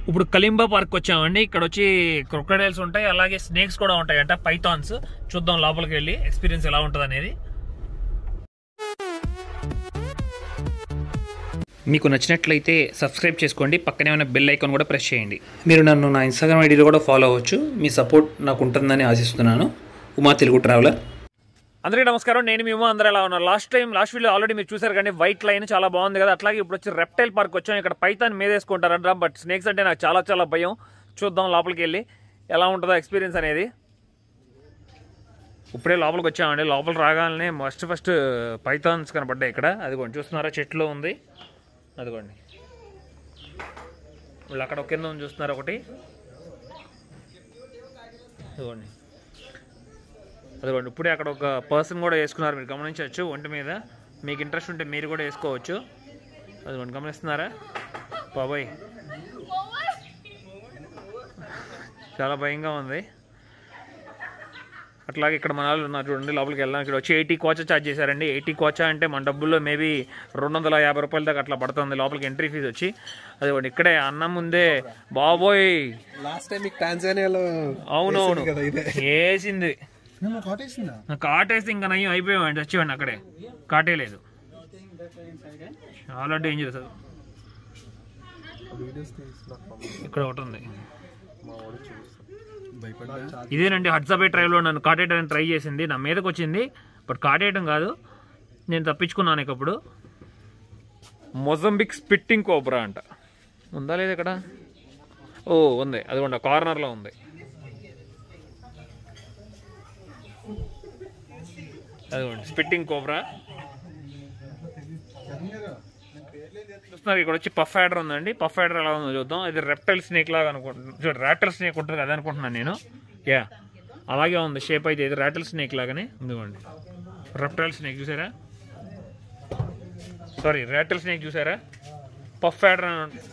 ఇప్పుడు కలింబా పార్క్ వచ్చామండి ఇక్కడ వచ్చి క్రొకడైల్స్ ఉంటాయి అలాగే స్నేక్స్ కూడా ఉంటాయంట పైథాన్స్ చూద్దాం లోపలికి వెళ్ళి ఎక్స్పీరియన్స్ ఎలా ఉంటుంది అనేది మీకు నచ్చినట్లయితే సబ్స్క్రైబ్ చేసుకోండి పక్కనే ఉన్న బెల్ ఐకాన్ కూడా ప్రెస్ చేయండి మీరు నన్ను నా ఇన్స్టాగ్రామ్ ఐడీలో కూడా ఫాలో అవ్వచ్చు మీ సపోర్ట్ నాకు ఉంటుందని ఆశిస్తున్నాను ఉమా తెలుగు ట్రావెలర్ అందరికీ నమస్కారం నేను మేము అందరూ ఎలా ఉన్నారు last time last video already మీరు చూసారు కానీ వైట్ లైన్ చాలా బాగుంది కదా అట్లాగే ఇప్పుడు వచ్చి రెప్టైల్ పార్క్ వచ్చాం ఇక్కడ పైతాన్ మీద వేసుకుంటారంట బట్ స్నేక్స్ అంటే నాకు చాలా చాలా భయం చూద్దాం లోపలికి వెళ్ళి ఎలా ఉంటుందో ఎక్స్పీరియన్స్ అనేది ఇప్పుడే లోపలికి వచ్చామండి లోపల రాగానే ఫస్ట్ ఫస్ట్ పైథాన్స్ కనపడ్డాయి ఇక్కడ అదిగోండి చూస్తున్నారా చెట్లు ఉంది అదిగోండి వీళ్ళు అక్కడ కింద ఉంది చూస్తున్నారు ఒకటి అదిగోండి అదిగోండి ఇప్పుడే అక్కడ ఒక పర్సన్ కూడా వేసుకున్నారు మీరు గమనించవచ్చు ఒంటి మీద మీకు ఇంట్రెస్ట్ ఉంటే మీరు కూడా వేసుకోవచ్చు అదిగోండి గమనిస్తున్నారా బాబాయ్ చాలా భయంగా ఉంది అట్లాగే ఇక్కడ మన వాళ్ళు ఉన్నారు చూడండి లోపలికి వెళ్దాం ఇక్కడ వచ్చి ఎయిటీ కోచా ఛార్జ్ చేశారండి ఎయిటీ కోచా అంటే మన డబ్బుల్లో మేబీ రెండు వందల యాభై రూపాయల దాకా అట్లా పడుతుంది లోపలికి ఎంట్రీ ఫీజు వచ్చి అదిగోండి ఇక్కడే అన్నం ముందే బాబోయ్ లాస్ట్ టైం మీకు టాంజానియాలో అవునవును కదా ఇదే వేసింది మేము కాటేసిందా కాటేస్తే ఇంకా నయ్యం అయిపోయామండి వచ్చేవాడిని అక్కడే కాటే లేదు చాలా డేంజరస్ అది వీడియోస్ తీసిన ఇక్కడ ఒకటి ఉంది మా వాడు చూస్తాం భయపడ్డా ఇదేనండి హడ్సబే ట్రైవ్లో నన్ను కాటేయడానికి ట్రై చేసింది నా మీదకి వచ్చింది బట్ కాటేయడం కాదు నేను తప్పించుకున్నాను ఇక ఇప్పుడు మొజంబిక్ స్పిట్టింగ్ కోబ్రా అంట ఉందా లేదు ఇక్కడ ఓ ఉంది అదిగోండి కార్నర్లో ఉంది అదిగోండి స్పిట్టింగ్ కోబ్రా చూస్తున్నారు ఇక్కడ వచ్చి పఫ్ యాడర్ ఉందండి పఫ్ యాడర్ ఎలా ఉందో చూద్దాం ఇది రెప్టైల్ స్నేక్ లాగా అనుకుంటున్నాను చూడు ర్యాటల్ స్నేక్ ఉంటుంది కదా అనుకుంటున్నాను నేను యా అలాగే ఉంది షేప్ అయితే ఇది ర్యాటల్ స్నేక్ లాగానే ఇదిగోండి రెప్టైల్ స్నేక్ చూసారా సారీ ర్యాటల్ స్నేక్ చూసారా పఫ్ యాడర్ అని ఉం-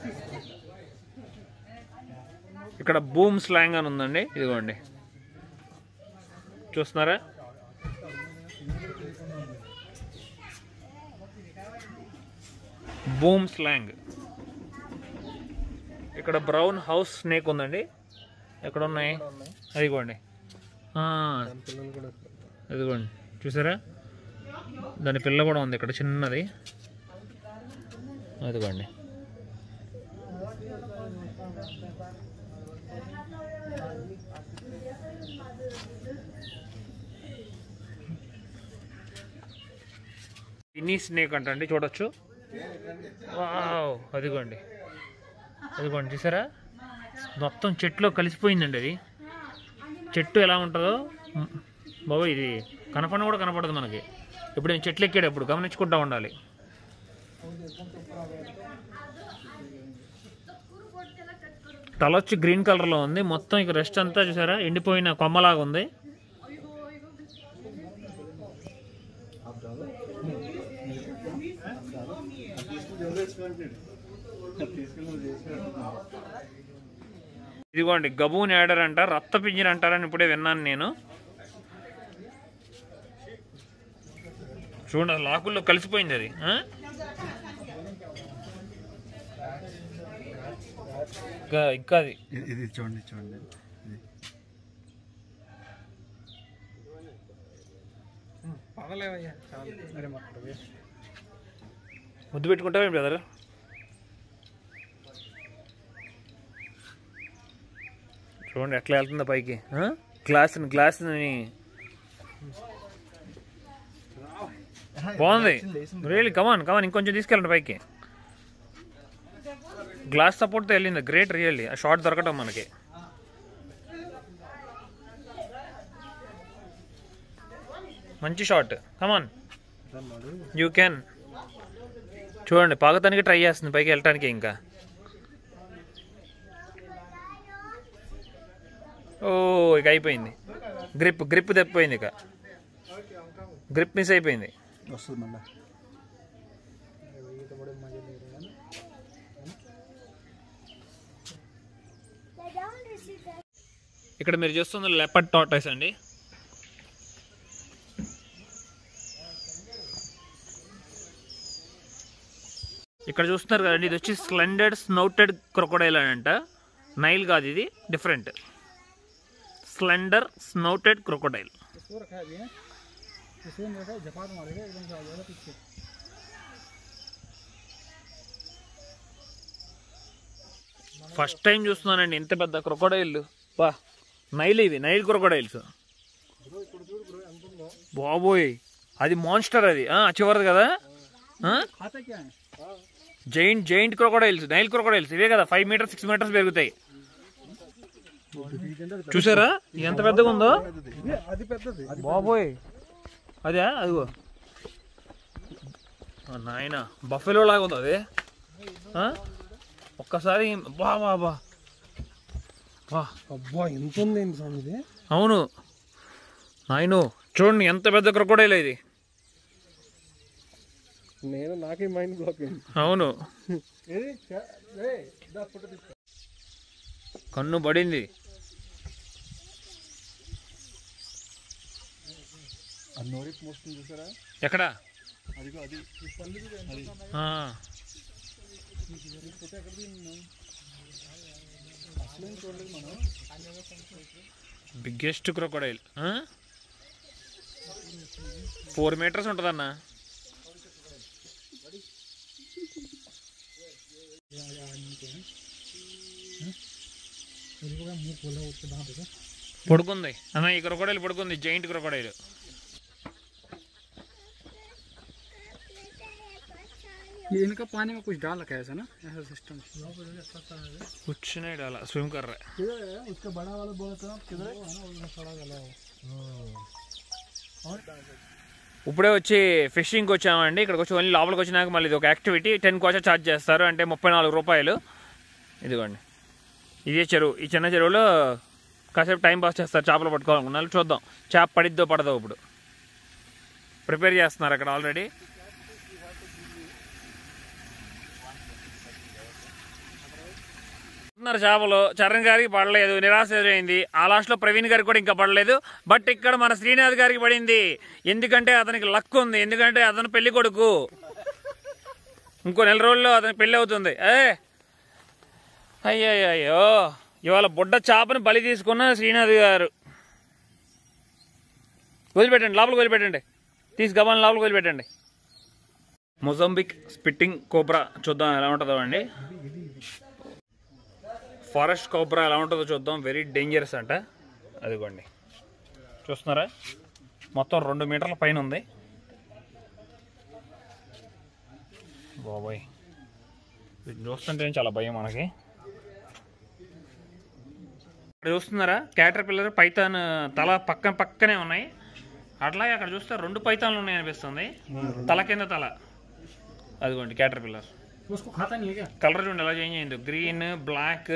ఇక్కడ బూమ్ స్లాంగ్ అని ఉందండి ఇదిగోండి చూస్తున్నారా బూమ్ స్లాంగ్ ఇక్కడ బ్రౌన్ హౌస్ స్నేక్ ఉందండి ఎక్కడ ఉన్నాయి అదిగోండి ఆ, పిల్లలు కూడా ఇదిగోండి చూసారా దాని పిల్ల కూడా ఉంది ఇక్కడ చిన్నది అదిగోండి ఇన్ని స్నేక్ అంటండి చూడొచ్చు వావ్ అదిగోండి అదిగోండి చూసారా మొత్తం చెట్టులో కలిసిపోయిందండి అది చెట్టు ఎలా ఉంటుందో మ్, బాబు ఇది కనపడిన కూడా కనపడదు మనకి ఇప్పుడు నేను చెట్లు ఎక్కేటప్పుడు గమనించుకుంటా ఉండాలి తల వచ్చి గ్రీన్ కలర్లో ఉంది మొత్తం ఇక రెస్ట్ అంతా చూసారా ఎండిపోయిన కొమ్మలాగా ఉంది ఇదిగోండి గబూన్ యాడర్ అంట రక్త పింజర్ అంటారని ఇప్పుడే విన్నాను నేను చూడండి అది లాకుల్లో కలిసిపోయింది అది ఆ? ఇంకా ఇంకా అది ఇది ఇది చూడండి చూడండి ఇది పగలేవయ్యా అరే మాకు ముద్దు పెట్టుకుంటావా బ్రదర్ చూడండి ఎట్లా వెళ్తుందో పైకి గ్లాస్ గ్లాస్ బాగుంది రియలీ కమాన్ కమాన్ ఇంకొంచెం తీసుకెళ్ళండి పైకి గ్లాస్ సపోర్ట్తో వెళ్ళింది గ్రేట్ రియల్లీ ఆ షార్ట్ దొరకటం మనకి మంచి షాట్ కమాన్ యూ క్యాన్ చూడండి పాగతానికి ట్రై చేస్తుంది పైకి వెళ్ళటానికి ఇంకా ఓ ఇక అయిపోయింది గ్రిప్ గ్రిప్ తప్పిపోయింది ఇక గ్రిప్ మిస్ అయిపోయింది వస్తుంది మళ్ళీ ఇక్కడ మీరు చూస్తుంది లెపర్డ్ టాటైస్ అండి ఇక్కడ చూస్తున్నారు కదండి ఇది వచ్చి స్లెండెడ్ స్నౌటెడ్ క్రొకడైల్ అంట నైల్ కాదు ఇది డిఫరెంట్ స్లెండర్ స్నౌటెడ్ క్రొకోడైల్ इसको रखा है अभी है इसको में रखा है जपात मारेगा एकदम से आ जाएगा पीछे ఫస్ట్ టైం చూస్తున్నానండి ఇంత పెద్ద క్రొకోడైల్ బా నైల్ ఇవి నైల్ క్రొకోడైల్స్ బాబోయ్ అది మాన్స్టర్ అది ఆ, చివరిది కదా खाता क्या है giant giant crocodiles Nile crocodiles ఇవే కదా ఫైవ్ మీటర్స్ సిక్స్ మీటర్స్ పెరుగుతాయి చూసారా ఇది ఎంత పెద్దగా ఉందో ఇది అది పెద్దది బాబోయ్ అదే అదిగో ఆ, నాయన బఫెలో లాగా ఉంది అది ఆ? ఒక్కసారి బా బా బా బా అబ్బా ఎంత ఉంది ఏంటి స్వామి ఇది అవును నాయను చూడండి ఎంత పెద్ద క్రొకోడైల్ ఇది నేను నాకే మైండ్ బ్లాక్ అయింది అవును ఏది చ- ఏయ్, దా ఫోటో తీసుకో కన్ను పడింది ఆ నోరి మోస్తుంది చూసారా ఎక్కడ అదిగో అది ఆ. బిగ్గెస్ట్ క్రొకోడైల్ ఫోర్ మీటర్స్ ఉంటుందన్న मुंह खोला उसके दांत देखो పడుకుంది అన్న ఈ క్రొకోడైల్ పడుకుంది జైంట్ క్రొకోడైల్ ये इनका पानी में कुछ डाल रखा है ऐसा ना ऐसा सिस्टम కూర్చున్నాడు అలా స్విమ్ కర్ర किधर है उसका बड़ा वाला बोला था किधर है ना उसका बड़ा वाला ఇప్పుడే వచ్చి ఫిషింగ్కి వచ్చామండి ఇక్కడికి వచ్చి ఓన్లీ లోపలికి వచ్చినాక మళ్ళీ ఇది ఒక యాక్టివిటీ టెన్ కోచా ఛార్జ్ చేస్తారు అంటే ముప్పై నాలుగు రూపాయలు ఇదిగోండి ఇదే చెరువు ఈ చిన్న చెరువులో కాసేపు టైం పాస్ చేస్తారు చేపలు పట్టుకోవాలనుకున్నారు చూద్దాం చేప పడిద్దో పడదో ఇప్పుడు ప్రిపేర్ చేస్తున్నారు అక్కడ ఆల్రెడీ ఉన్నారు చేపలు చరణ్ గారికి పడలేదు నిరాశ ఎదురైంది ఆ లాస్ట్లో ప్రవీణ్ గారికి కూడా ఇంకా పడలేదు బట్ ఇక్కడ మన శ్రీనాథ్ గారికి పడింది ఎందుకంటే అతనికి లక్ ఉంది ఎందుకంటే అతను పెళ్లి కొడుకు ఇంకో నెల రోజుల్లో అతనికి పెళ్లి అవుతుంది ఏ అయ్యయ్యో ఇవాళ బుడ్డ చేపని బలి తీసుకున్న శ్రీనాథ్ గారు వదిలిపెట్టండి లోపలికి వదిలిపెట్టండి తీసి గబాన్ లోపలికి వదిలిపెట్టండి మొజంబిక్ స్పిట్టింగ్ కోబ్రా చూద్దాం ఎలా ఉంటుందో అండి ఫారెస్ట్ కోబ్రా ఎలా ఉంటుందో చూద్దాం వెరీ డేంజరస్ అంట అదిగోండి చూస్తున్నారా మొత్తం రెండు మీటర్ల పైన ఉంది బాబోయ్ వీటిని చూస్తుంటే చాలా భయం మనకి ఇక్కడ చూస్తున్నారా క్యాటర్ పిల్లర్ పైథాన్ తల పక్కన పక్కనే ఉన్నాయి అట్లాగే అక్కడ చూస్తే రెండు పైథాన్లు ఉన్నాయి అనిపిస్తుంది తల కింద తల అదిగోండి క్యాటర్ పిల్లర్ उसको खाता नहीं है क्या కలర్ చూడండి ఎలా చేంజ్ అయిందో గ్రీన్ బ్లాక్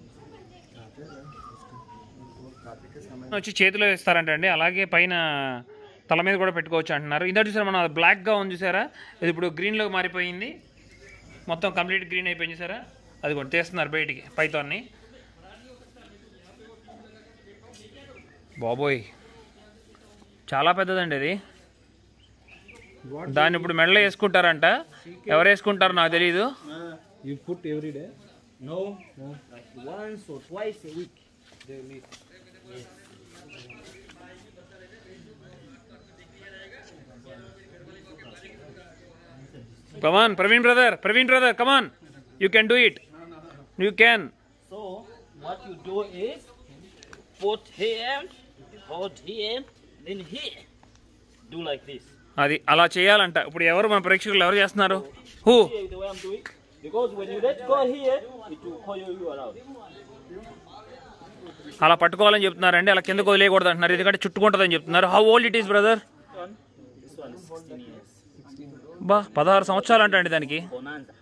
వచ్చి చేతిలో ఇస్తారంట అండి అలాగే పైన తల మీద కూడా పెట్టుకోవచ్చు అంటున్నారు ఇందా చూసారా మనం అది బ్లాక్గా ఉంది చూసారా ఇది ఇప్పుడు గ్రీన్లోకి మారిపోయింది మొత్తం కంప్లీట్ గ్రీన్ అయిపోయింది చూసారా అది కూడా తీస్తున్నారు బయటికి పైతోని బాబోయ్ చాలా పెద్దదండి అది దాన్ని ఇప్పుడు మెడలో వేసుకుంటారంట ఎవరు వేసుకుంటారో నాకు తెలియదు You put every day? No, like once or twice a week they meet. Come on, Praveen brother, Praveen brother, come on. You can do it. You can. So what you do is put here, put here, then here. Do like this. అది అలా చేయాలంట ఇప్పుడు ఎవరు మన ప్రేక్షకులు ఎవరు చేస్తున్నారు who Here the way I'm doing. Because when you let go here, it will coil you around. అలా పట్టుకోవాలని చెప్తున్నారండి అలా కిందకు వదిలేయకూడదు అంటున్నారు ఎందుకంటే చుట్టుకుంటుందని చెప్తున్నారు how old it is brother One, this one is 16 years. బా పదహారు సంవత్సరాలు అంట అండి దానికి Bonanza.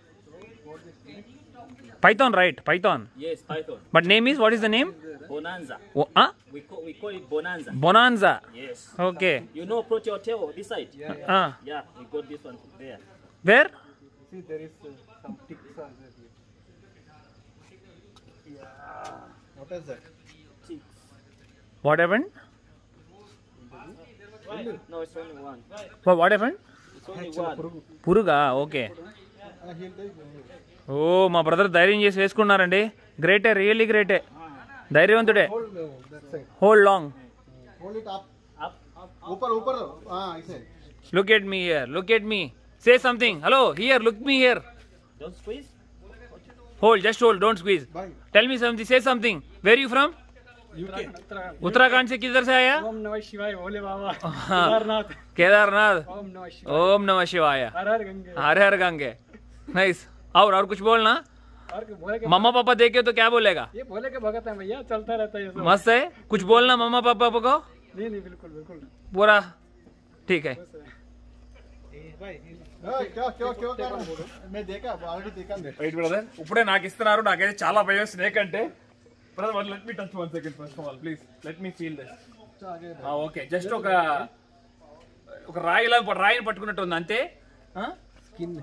Python right python Yes, python. But name is what is the name Bonanza. Oh We call, we call it bonanza. Bonanza Yes. Okay You know proteoteo, this side? Yeah, we got this one there. Where See, there is uh, some ticks are there. Yeah. What is that? Chicks. What happened No, it's only one. What happened It's only one. పురుగా okay oh మా brother ధైర్యం చేసి వేసుకున్నారండి గ్రేటే really గ్రేటే ధైర్యవంతుడే hold long Hold it up. Up. ऊपर ऊपर हाँ ऐसे look at me here look at me say something hello here look me here Don't squeeze. Hold just hold don't squeeze Bye. Tell me something से something where you from Uttarakhand Uttarakhand से किधर से आया ओम नमः शिवाय भोले बाबा हाँ। केदारनाथ केदारनाथ ओम नमः शिवाय ओम नमः शिवाय हर हर गंगे हर हर गंगे नाइस और और कुछ बोलना और के भोले के मम्मा पापा देखे तो क्या बोलेगा ये भोले के भगत है भैया चलता रहता है ये सब मस्त है कुछ बोलना मम्मा पापा को नहीं नहीं बिल्कुल बिल्कुल पूरा ठीक है हाँ, क्या क्या क्या कर रहा हूँ मैं देखा ऑलरेडी देखा मैं రైట్ బ్రదర్ ఇప్పుడే నాకు ఇస్తున్నారు నాకైతే చాలా భయం స్నేక్ అంటే brother one let me touch one second first of all please let me feel this okay just ఒక ఒక రాయిలా రాయిని పట్టుకున్నట్టు ఉంది అంతే स्किन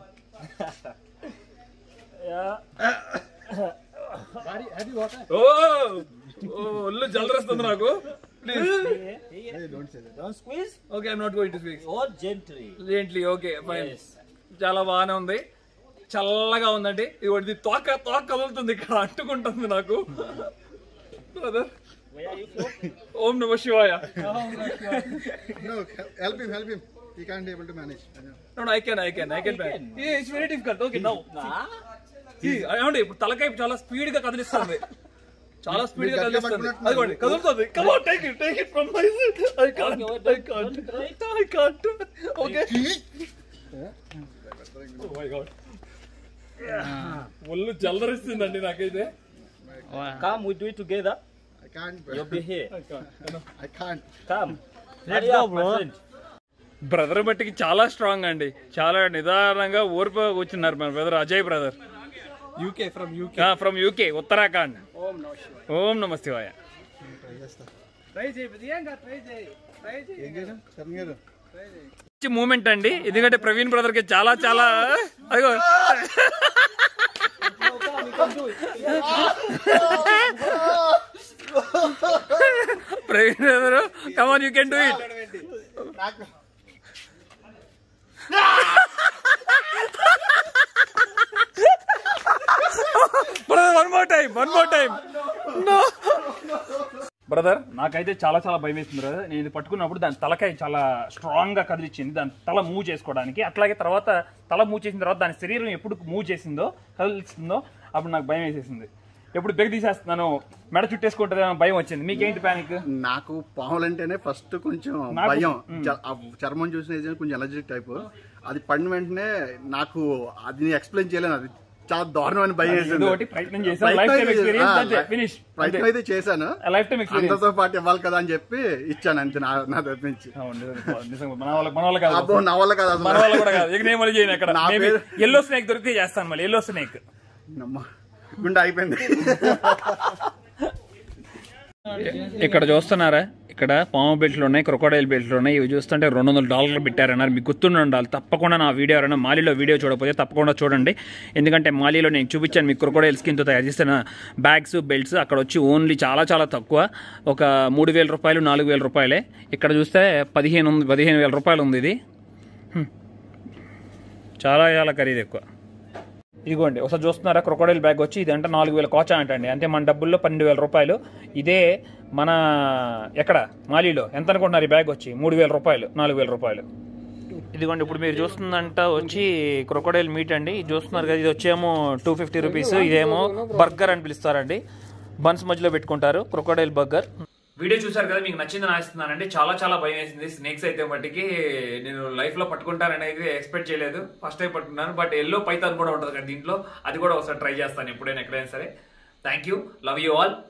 भारी हैवी बहुत है ఓ ఓ ఒళ్ళు జలరేస్తుంది నాకు please don't say Don't squeeze. Okay I'm not going to speak Or gently. Gently okay fine Yes. చాలా బాగానే ఉంది చల్లగా ఉందండి ఇది తోక తోక కదులుతుంది ఇక్కడ అంటుకుంటుంది నాకు brother Where are you from? ఓం నమ శివాయ No, help him, help him. He can't able to manage. No, no, I can, I can, I can. You can. Yeah, it's very difficult. Okay, now. Nah. See, ఏమండి ఇప్పుడు తలకాయ చాలా speed గా కదిలిస్తుంది చాలా స్పీడ్ గా మీరు గట్టిగా కదిలిస్తుంది పట్టుకున్నట్టు అదిగోండి కదులుతుంది come on take it take it from my side I can't Okay, I can't don't try. I can't okay oh my god ఒళ్ళు జల్లరిస్తుందండి నాకైతే Come, we do it together. I can't. You'll be here. I can't. Come. Let's Hurry go, up, my bro. friend. Brother బట్టికి చాలా strong అండి చాలా నిదానంగా ఓర్పు కూర్చున్నారు మన brother Ajay brother UK from UK from UK Uttarakhand ओम नमः शिवाय ఓం నమ శివాయ ట్రై చేయి ప్రియాంక ట్రై చేయి ట్రై చేయి ఏం చేయడం శరణ్ గారు మంచి మూమెంట్ అండి ఎందుకంటే ప్రవీణ్ బ్రదర్ కి చాలా చాలా అదిగో Praveen brother come on you can do it brother one more time one more time brother నాకైతే చాలా చాలా భయం వేస్తుంది బ్రదర్ నేను ఇది పట్టుకున్నప్పుడు దాని తలకాయ చాలా స్ట్రాంగ్ గా కదిలిచ్చింది దాని తల మూవ్ చేసుకోవడానికి అట్లాగే తర్వాత తల మూవ్ చేసిన తర్వాత దాని శరీరం ఎప్పుడు మూవ్ చేసిందో కదిలిస్తుందో అప్పుడు నాకు భయం వేసేసింది ఎప్పుడు బెగ్ తీసేస్తున్నాను మెడ చుట్టేసుకుంటుంది భయం వచ్చింది మీకేంటి ప్యానిక్ నాకు పాములు అంటేనే ఫస్ట్ కొంచెం నాకు- భయం చ- ఆ చర్మం చూసిన కొంచెం ఎలర్జిక్ టైప్ అది పడిన వెంటనే నాకు అది ఎక్స్ప్లెయిన్ చేయలేను అది చాలా దారుణమైన భయం ఏదో వేసింది ఒకటి ప్రయత్నం చేశాను ప్రయత్నం లైఫ్ టైం అయితే- ఎక్స్పీరియన్స్ ఆ, అంతే ఫినిష్ ప్రయత్నం అయితే చేశాను లైఫ్ టైం ఎక్స్పీరియన్స్ అందరితో పాటు ఇవ్వాలి కదా అని చెప్పి ఇచ్చాను అంతే నా నా తప్పించి నిజంగా మన వాళ్ళ మన వాళ్ళ కాదు అబ్బో నా వల్ల కాదు మన అసలు వాళ్ళ కూడా కాదు ఇక నేను మళ్ళీ చేయను అక్కడ నా పేరు- ఎల్లో స్నేక్ దొరికితే చేస్తాను మళ్ళీ ఎల్లో స్నేక్ నమ్మ గుండె అయిపోయింది ఇక్కడ చూస్తున్నారా ఇక్కడ పాము బెల్ట్లు ఉన్నాయి క్రొకోడైల్ బెల్ట్లు ఉన్నాయి ఇవి చూస్తుంటే రెండు వందల డాలర్లు పెట్టారన్నారు మీకు గుర్తుండి ఉండాలి తప్పకుండా నా వీడియో ఎవరైనా మాలీలో వీడియో చూడకపోతే తప్పకుండా చూడండి ఎందుకంటే మాలీలో నేను చూపించాను మీకు క్రొకోడైల్ స్కిన్తో తయారు చేసిన బ్యాగ్స్ బెల్ట్స్ అక్కడ వచ్చి ఓన్లీ చాలా చాలా తక్కువ ఒక మూడు వేల రూపాయలు నాలుగు వేల రూపాయలే ఇక్కడ చూస్తే పదిహేను ఉంది పదిహేను వేల రూపాయలు ఉంది ఇది హ్మ్. చాలా చాలా ఖరీదు ఎక్కువ ఇదిగోండి ఒకసారి చూస్తున్నారా క్రొకోడైల్ బ్యాగ్ వచ్చి ఇది అంటే నాలుగు వేల కోచా అంటండి అంటే మన డబ్బుల్లో పన్నెండు వేల రూపాయలు ఇదే మన ఎక్కడ మాలీలో ఎంత అనుకుంటున్నారు ఈ బ్యాగ్ వచ్చి మూడు వేల రూపాయలు నాలుగు వేల రూపాయలు ఇదిగోండి ఇప్పుడు మీరు చూస్తుందంట వచ్చి క్రొకోడైల్ మీట్ అండి ఇది చూస్తున్నారు కదా ఇది వచ్చేమో టూ ఫిఫ్టీ రూపీస్ ఇదేమో బర్గర్ అని పిలుస్తారండి బన్స్ మధ్యలో పెట్టుకుంటారు క్రొకోడైల్ బర్గర్ వీడియో చూసారు కదా మీకు నచ్చిందని ఆశిస్తున్నానండి చాలా చాలా భయం వేసింది స్నేక్స్ అయితే మట్టికి నేను లైఫ్ లో పట్టుకుంటానని అయితే ఎక్స్పెక్ట్ చేయలేదు ఫస్ట్ టైం పట్టుకున్నాను బట్ ఎల్లో పైతాన్ కూడా ఉంటుంది కదా దీంట్లో అది కూడా ఒకసారి ట్రై చేస్తాను ఎప్పుడైనా ఎక్కడైనా సరే thank you love you all